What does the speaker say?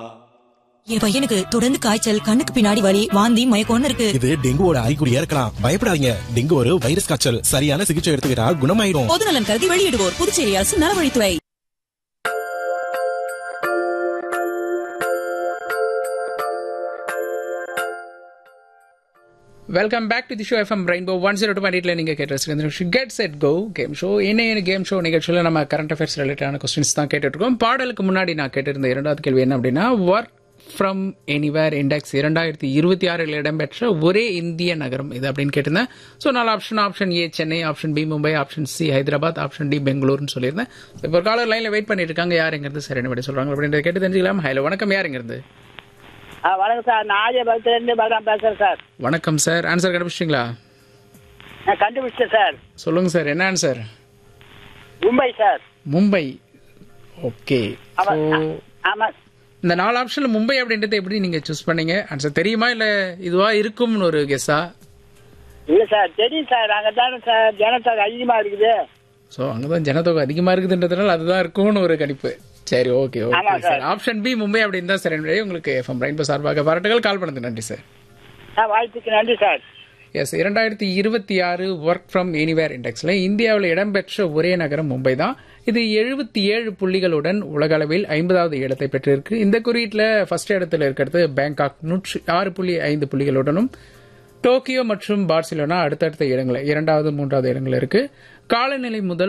என் பையனுக்கு தொடர்ந்து காய்ச்சல் கண்ணுக்கு பின்னாடி வலி வாந்தி மயக்கம்னு இருக்கு இது டெங்குவோட அறிகுறியா இருக்கலாம் பயப்படாதீங்க டெங்கு ஒரு வைரஸ் காய்ச்சல் சரியான சிகிச்சை எடுத்துக்கிட்டா குணமாயிரும் பொது நலன் கருதி வெளியிடுவோர் புதுச்சேரி அரசு நலவழித்துறை welcome back to the show FM rainbow one zero two பாயிண்ட்ல நீங்க கேட்டு get set go game show என்ன கேம் ஷோ நிகழ்ச்சியில் நம்ம கரண்ட் அஃபேர்ஸ் ரிலேட்டடான கொஸ்டின்ஸ் தான் கேட்டுட்டு இருக்கோம் பாடலுக்கு முன்னாடி நான் கேட்டிருந்த இரண்டாவது கேள்வி என்ன அப்படின்னா ஒர்க் ஃப்ரம் எனிவேர் இண்டெக்ஸ் இரண்டாயிரத்தி இருபத்தி ஆறில் இடம்பெற்ற ஒரே இந்திய நகரம் இது அப்படின்னு கேட்டிருந்தேன் ஸோ நாலு option option A Chennai option B Mumbai option C Hyderabad option D பெங்களூர்னு சொல்லியிருந்தேன் இப்போ ஒரு காலர் லைனில் வெயிட் பண்ணிட்டு இருக்காங்க யாருங்கிறது சரி என்ன சொல்றாங்க அப்படின்றத கேட்டு தெரிஞ்சுக்கலாம் ஹலோ வணக்கம் யாருங்கிறது ஆ வணக்கம் சார் நான் ஆரியபலத்திலேருந்து பலராம் பேசுகிறேன் சார் வணக்கம் சார் ஆன்சர் கண்டுபிடிச்சிங்களா நான் கண்டுபிடிச்சேன் சார் சொல்லுங்க சார் என்ன answer Mumbai sir Mumbai okay ஆமா ஸோ ஆமாம் இந்த நாலு ஆப்ஷன்ல மும்பை அப்படின்றத எப்படி நீங்க சூஸ் பண்ணீங்க ஆன்சர் தெரியுமா இல்ல இதுவா இருக்கும்னு ஒரு கெஸ்ஸா இல்லை சார் தெரியும் சார் அங்கே தானே சார் ஜனத்தொகை அதிகமாக இருக்குது ஸோ அங்கதான் ஜனத்தொகை அதிகமா இருக்குதுன்றதுனால அதுதான் இருக்கும்னு ஒரு கணிப்பு சரி ஓகே ஓகே ஆமா, sir sir. Option B Mumbai அப்படின்னு தான் சார் என்னுடைய உங்களுக்கு எஃப்எம் ரெயின்போ சார்பாக பாராட்டுகள் கால் பண்ணது நன்றி சார் ஆ வாய்ப்புக்கு நன்றி சார் எஸ் இரண்டாயிரத்தி இருபத்தி ஆறு ஒர்க் ஃப்ரம் எனிவேர் இண்டெக்ஸ்ல இந்தியாவில் இடம்பெற்ற ஒரே நகரம் மும்பை தான் இது எழுபத்தி ஏழு புள்ளிகளுடன் உலக அளவில் ஐம்பதாவது இடத்தை பெற்றிருக்கு இந்த குறியீட்டில் ஃபர்ஸ்ட் இடத்துல இருக்கிறது பேங்காக் நூற்றி ஆறு புள்ளி ஐந்து புள்ளிகளுடனும் டோக்கியோ மற்றும் பார்சிலோனா அடுத்தடுத்த இடங்கள் இரண்டாவது மூன்றாவது இடங்கள் இருக்கு காலநிலை முதல்